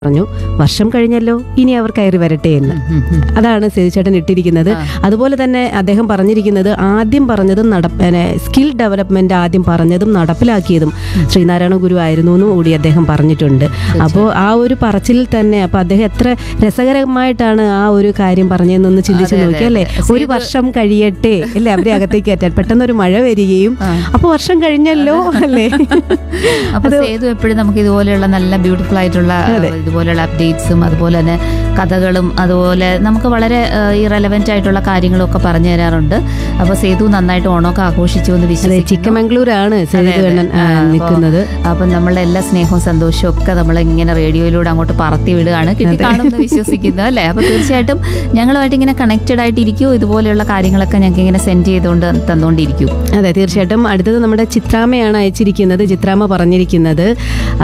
പറഞ്ഞു വർഷം കഴിഞ്ഞല്ലോ ഇനി അവർ കയറി വരട്ടെ എന്ന് അതാണ് സേതുചേട്ടൻ ഇട്ടിരിക്കുന്നത് അതുപോലെ തന്നെ അദ്ദേഹം പറഞ്ഞിരിക്കുന്നത് ആദ്യം പറഞ്ഞതും നട സ്കിൽ ഡെവലപ്മെന്റ് ആദ്യം പറഞ്ഞതും നടപ്പിലാക്കിയതും ശ്രീനാരായണ ഗുരു ആയിരുന്നു എന്നും കൂടി അദ്ദേഹം പറഞ്ഞിട്ടുണ്ട് അപ്പോൾ ആ ഒരു പറച്ചിലിൽ തന്നെ അപ്പൊ അദ്ദേഹം എത്ര രസകരമായിട്ടാണ് ആ ഒരു കാര്യം പറഞ്ഞതെന്നൊന്ന് ചിന്തിച്ചു അതെ, നോക്കി അതെ. അല്ലേ ഒരു വർഷം കഴിയട്ടെ അല്ലേ അവരെ അകത്തേക്ക് കയറ്റാൻ പെട്ടെന്ന് ഒരു മഴ വരികയും അപ്പൊ വർഷം കഴിഞ്ഞല്ലോ അല്ലേ അപ്പൊ സേതു എപ്പോഴും നമുക്ക് ഇതുപോലെയുള്ള നല്ല ബ്യൂട്ടിഫുൾ ആയിട്ടുള്ള ഏഹ്, ഇതുപോലെയുള്ള അപ്ഡേറ്റ്സും അതുപോലെ തന്നെ കഥകളും അതുപോലെ നമുക്ക് വളരെ ഇറലവെന്റ് ആയിട്ടുള്ള കാര്യങ്ങളും ഒക്കെ പറഞ്ഞു തരാറുണ്ട് അപ്പൊ സേതു നന്നായിട്ട് ഓണമൊക്കെ ആഘോഷിച്ചു എന്ന് അതെ വിശ്വസിക്കുന്നു ചിക്കമംഗ്ലൂരാണ് സേതുകണ്ണൻ ആ, അപ്പൊ- നിൽക്കുന്നത് അപ്പം നമ്മളുടെ എല്ലാ സ്നേഹവും സന്തോഷവും ഒക്കെ നമ്മൾ ഇങ്ങനെ റേഡിയോയിലൂടെ അങ്ങോട്ട് പറത്തി വിടുകയാണ് കിട്ടി കാണുമെന്ന് വിശ്വസിക്കുന്നു അല്ലേ അപ്പൊ തീർച്ചയായിട്ടും ഞങ്ങളുമായിട്ട് ഇങ്ങനെ കണക്റ്റഡ് ആയിട്ട് ഇരിക്കൂ ഇതുപോലെയുള്ള കാര്യങ്ങളൊക്കെ ഞങ്ങൾക്ക് ഇങ്ങനെ സെൻഡ് ചെയ്തുകൊണ്ട് തന്നുകൊണ്ടിരിക്കൂ അതെ തീർച്ചയായിട്ടും അടുത്തത് നമ്മുടെ ചിത്രാമ്മയാണ് അയച്ചിരിക്കുന്നത് ചിത്രാമ്മ പറഞ്ഞിരിക്കുന്നത് ആ,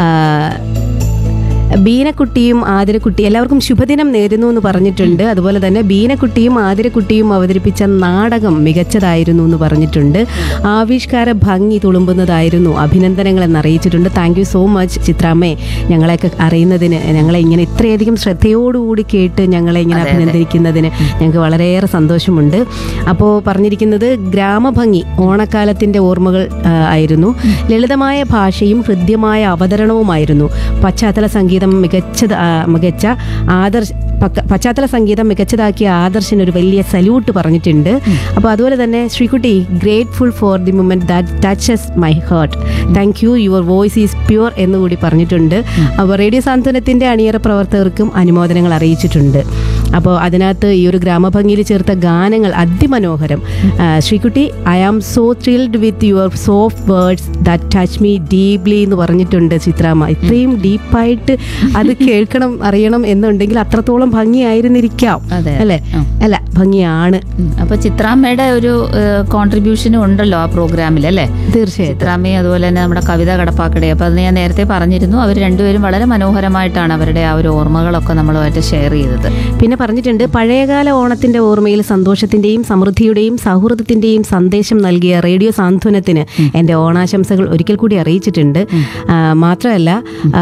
ബീനക്കുട്ടിയും ആതിരക്കുട്ടി എല്ലാവർക്കും ശുഭദിനം നേരുന്നു എന്ന് പറഞ്ഞിട്ടുണ്ട് അതുപോലെ തന്നെ ബീനക്കുട്ടിയും ആതിരക്കുട്ടിയും അവതരിപ്പിച്ച നാടകം മികച്ചതായിരുന്നു എന്ന് പറഞ്ഞിട്ടുണ്ട് ആവിഷ്കാര ഭംഗി തുളുമ്പുന്നതായിരുന്നു അഭിനന്ദനങ്ങൾ എന്ന് അറിയിച്ചിട്ടുണ്ട് താങ്ക് യു സോ മച്ച് ചിത്രാമ്മയെ ഞങ്ങളെയൊക്കെ അറിയുന്നതിന് ഞങ്ങളെ ഇങ്ങനെ ഇത്രയധികം ശ്രദ്ധയോടുകൂടി കേട്ട് ഞങ്ങളെ ഇങ്ങനെ അഭിനന്ദിക്കുന്നതിന് ഞങ്ങൾക്ക് വളരെയേറെ സന്തോഷമുണ്ട് അപ്പോൾ പറഞ്ഞിരിക്കുന്നത് ഗ്രാമഭംഗി ഓണക്കാലത്തിൻ്റെ ഓർമ്മകൾ ആ, ആയിരുന്നു ലളിതമായ ഭാഷയും ഹൃദ്യമായ അവതരണവുമായിരുന്നു പശ്ചാത്തല സംഗീതം മികച്ചത് ആ, മികച്ച ആദർശ പക്ക- പശ്ചാത്തല സംഗീതം മികച്ചതാക്കിയ ആദർശന് ഒരു വലിയ സല്യൂട്ട് പറഞ്ഞിട്ടുണ്ട് അപ്പോൾ അതുപോലെ തന്നെ Sreekutty grateful for the moment that touches my heart thank you your voice is pure എന്നുകൂടി പറഞ്ഞിട്ടുണ്ട് അപ്പോൾ റേഡിയോ സാന്ത്വനത്തിൻ്റെ അണിയറ പ്രവർത്തകർക്കും അനുമോദനങ്ങൾ അറിയിച്ചിട്ടുണ്ട് അപ്പോൾ അതിനകത്ത് ഈ ഒരു ഗ്രാമഭംഗിയിൽ ചേർത്ത ഗാനങ്ങൾ അതിമനോഹരം ആ, Sreekutty I am so thrilled with your soft words that touch me deeply എന്ന് പറഞ്ഞിട്ടുണ്ട് ചിത്രാമ്മ ഇത്രയും ഡീപ്പായിട്ട് അത് കേൾക്കണം അറിയണം എന്നുണ്ടെങ്കിൽ അത്രത്തോളം ഭംഗിയായിരുന്നിരിക്കാം അതെ. അല്ലേ ഉം. അല്ല ഭംഗിയാണ് ഉം. അപ്പൊ ചിത്രാമ്മയുടെ ഒരു കോൺട്രിബ്യൂഷനും ഉണ്ടല്ലോ ആ പ്രോഗ്രാമിൽ അല്ലേ തീർച്ചയായിട്ടും ചിത്രാമ്മയും അതുപോലെ തന്നെ നമ്മുടെ കവിത കടപ്പാക്കടയും അപ്പൊ അത് ഞാൻ നേരത്തെ പറഞ്ഞിരുന്നു അവർ രണ്ടുപേരും വളരെ മനോഹരമായിട്ടാണ് അവരുടെ ആ ഒരു ഓർമ്മകളൊക്കെ നമ്മളുമായിട്ട് ഷെയർ ചെയ്തത് പിന്നെ പറഞ്ഞിട്ടുണ്ട് പഴയകാല ഓണത്തിന്റെ ഓർമ്മയിൽ സന്തോഷത്തിന്റെയും സമൃദ്ധിയുടെയും സൗഹൃദത്തിന്റെയും സന്ദേശം നൽകിയ റേഡിയോ സാന്ത്വനത്തിന് എൻ്റെ ഓണാശംസകൾ ഒരിക്കൽ കൂടി അറിയിച്ചിട്ടുണ്ട് ആ, മാത്രമല്ല ആ,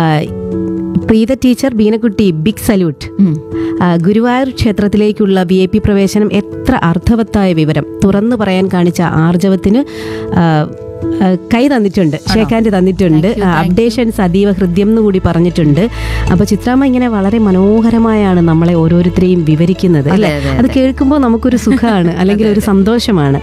Preetha teacher Beenakutty big salute ഉം. ആ, ഗുരുവായൂർ ക്ഷേത്രത്തിലേക്കുള്ള വി ഐ പി പ്രവേശനം എത്ര അർത്ഥവത്തായ വിവരം തുറന്നു പറയാൻ കാണിച്ച ആർജവത്തിന് ആ, ആ, കൈ തന്നിട്ടുണ്ട് ഷേക്കാൻഡ് തന്നിട്ടുണ്ട് Thank you, thank അപ്ഡേഷൻസ് അതീവ ഹൃദ്യം എന്ന് കൂടി പറഞ്ഞിട്ടുണ്ട് അപ്പോൾ ചിത്രാമ്മ ഇങ്ങനെ വളരെ മനോഹരമായാണ് നമ്മളെ ഓരോരുത്തരെയും വിവരിക്കുന്നത് അല്ലേ അതെ, അത് കേൾക്കുമ്പോൾ നമുക്കൊരു സുഖമാണ് അല്ലെങ്കിൽ ഒരു സന്തോഷമാണ്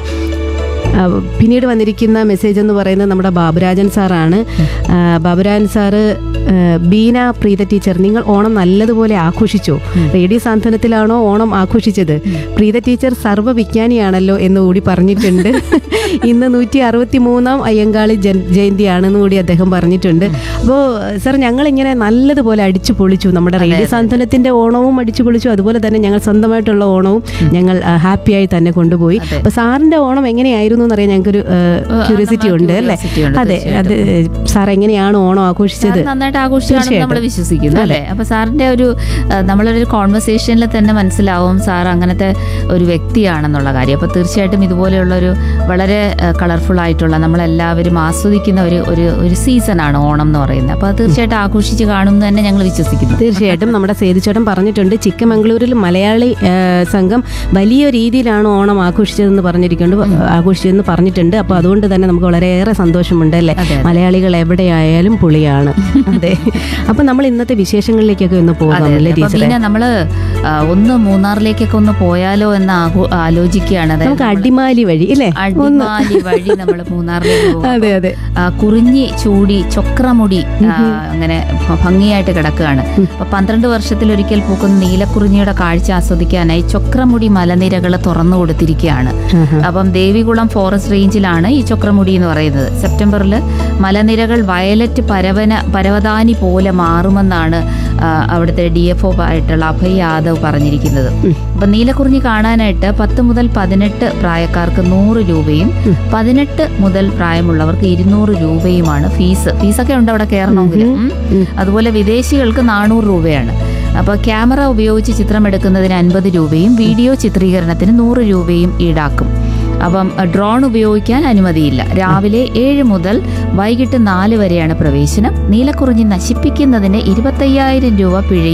ആ, പിന്നീട് വന്നിരിക്കുന്ന മെസ്സേജ് എന്ന് പറയുന്നത് നമ്മുടെ ബാബുരാജൻ സാറാണ് ആ, ബാബുരാജൻ സാറ് ആ, ബീന പ്രീത ടീച്ചർ നിങ്ങൾ ഓണം നല്ലതുപോലെ ആഘോഷിച്ചോ റേഡിയോ സാന്ത്വനത്തിലാണോ ഓണം ആഘോഷിച്ചത് പ്രീത ടീച്ചർ സർവ്വവിജ്ഞാനിയാണല്ലോ എന്ന് കൂടി പറഞ്ഞിട്ടുണ്ട് ഇന്ന് നൂറ്റി അറുപത്തി മൂന്നാം അയ്യങ്കാളി ജൻ- ജയന്തിയാണെന്ന് കൂടി അദ്ദേഹം പറഞ്ഞിട്ടുണ്ട് അപ്പോൾ സാർ ഞങ്ങൾ ഇങ്ങനെ നല്ലതുപോലെ അടിച്ചു പൊളിച്ചു നമ്മുടെ റേഡിയോ സാന്ത്വനത്തിന്റെ ഓണവും അടിച്ചു പൊളിച്ചു അതുപോലെ തന്നെ ഞങ്ങൾ സ്വന്തമായിട്ടുള്ള ഓണവും ഞങ്ങൾ ഹാപ്പിയായി തന്നെ കൊണ്ടുപോയി അതെ. അപ്പൊ സാറിന്റെ ഓണം എങ്ങനെയായിരുന്നു എന്നറിയാൻ ഞങ്ങൾക്കൊരു ക്യൂരിയോസിറ്റി ഉണ്ട് അല്ലേ curiosity ഉണ്ട്, അതെ അത് സാർ എങ്ങനെയാണ് ഓണം ആഘോഷിച്ചത് സാർ നന്നായിട്ട് ആഘോഷിച്ചാണെന്ന് നമ്മൾ തീർച്ചയായിട്ടും. വിശ്വസിക്കുന്നു അല്ലേ അപ്പൊ സാറിന്റെ ഒരു ആ, നമ്മളൊരു കോൺവെർസേഷനിൽ തന്നെ മനസ്സിലാവും സാർ അങ്ങനത്തെ ഒരു വ്യക്തിയാണെന്നുള്ള കാര്യം അപ്പൊ തീർച്ചയായിട്ടും ഇതുപോലെയുള്ള ഒരു വളരെ കളർഫുൾ ആയിട്ടുള്ള നമ്മളെല്ലാവരും ആസ്വദിക്കുന്ന ഒരു ഒരു ഒരു സീസണാണ് ഓണം എന്ന് പറയുന്നത് അപ്പൊ അത് തീർച്ചയായിട്ടും ആഘോഷിച്ച് കാണും എന്ന് തന്നെ ഞങ്ങൾ വിശ്വസിക്കുന്നു തീർച്ചയായിട്ടും നമ്മുടെ സേതുചേട്ടൻ പറഞ്ഞിട്ടുണ്ട് ചിക്കമംഗളൂരിൽ മലയാളി ആ, സംഘം വലിയ രീതിയിലാണ് ഓണം ആഘോഷിച്ചതെന്ന് പറഞ്ഞിരിക്കുന്നുണ്ട് ആഘോഷിച്ചതെന്ന് പറഞ്ഞിട്ടുണ്ട് അപ്പോൾ അതുകൊണ്ട് തന്നെ നമുക്ക് വളരെയേറെ സന്തോഷമുണ്ട് അല്ലേ അതെ, അതെ. മലയാളികൾ എവിടെയായാലും പുളിയാണ് അതെ അപ്പൊ നമ്മൾ ഇന്നത്തെ വിശേഷങ്ങളിലേക്കൊക്കെ ഒന്ന് പോകാം അതെ, അല്ലേ അപ്പൊ ടീച്ചറെ പിന്നെ നമ്മള് ആ, ഒന്ന് മൂന്നാറിലേക്കൊക്കെ ഒന്ന് പോയാലോ എന്ന് ആഘോ- ആലോചിക്കുകയാണ് അതായത് നമുക്ക് അടിമാലി വഴി ഇല്ലേ ഒന്ന് അടിമാലി വഴി നമ്മൾ മൂന്നാറിലേക്ക് പോകും അതെ അതെ ആ, കുറിഞ്ഞി ചൂടി ചൊക്രമുടി ആ, അങ്ങനെ ഭ- ഭംഗിയായിട്ട് കിടക്കുകയാണ് അപ്പൊ പന്ത്രണ്ട് വർഷത്തിലൊരിക്കൽ പൂക്കുന്ന നീലക്കുറിഞ്ഞിയുടെ കാഴ്ച ആസ്വദിക്കാനായി ചൊക്രമുടി മലനിരകൾ തുറന്നു കൊടുത്തിരിക്കുകയാണ് ആഹാ. അപ്പം ദേവികുളം ഫോറസ്റ്റ് റേഞ്ചിലാണ് ഈ ചൊക്രമുടി എന്ന് പറയുന്നത് സെപ്റ്റംബറിൽ മലനിരകൾ വയലറ്റ് പരവന പരവതാനി പോലെ മാറുമെന്നാണ് ആ, അവിടുത്തെ ഡി എഫ് ഒ ആയിട്ടുള്ള അഭയ് യാദവ് പറഞ്ഞിരിക്കുന്നത് അപ്പൊ നീലക്കുറിഞ്ഞി കാണാനായിട്ട് പത്ത് മുതൽ പതിനെട്ട് പ്രായക്കാർക്ക് നൂറ് രൂപയും പതിനെട്ട് മുതൽ പ്രായമുള്ളവർക്ക് ഇരുന്നൂറ് രൂപയുമാണ് ഫീസ് ഫീസൊക്കെ ഉണ്ട് അവിടെ കയറണമെങ്കിൽ ഉം. അതുപോലെ വിദേശികൾക്ക് നാനൂറ് രൂപയാണ് അപ്പോൾ ക്യാമറ ഉപയോഗിച്ച് ചിത്രം എടുക്കുന്നതിന് അൻപത് രൂപയും വീഡിയോ ചിത്രീകരണത്തിന് നൂറ് രൂപയും ഈടാക്കും അപ്പം അഹ് ഡ്രോൺ ഉപയോഗിക്കാൻ അനുമതിയില്ല രാവിലെ ഏഴ് മുതൽ വൈകിട്ട് നാല് വരെയാണ് പ്രവേശനം നീലക്കുറിഞ്ഞി നശിപ്പിക്കുന്നതിന് ഇരുപത്തയ്യായിരം രൂപ പിഴയും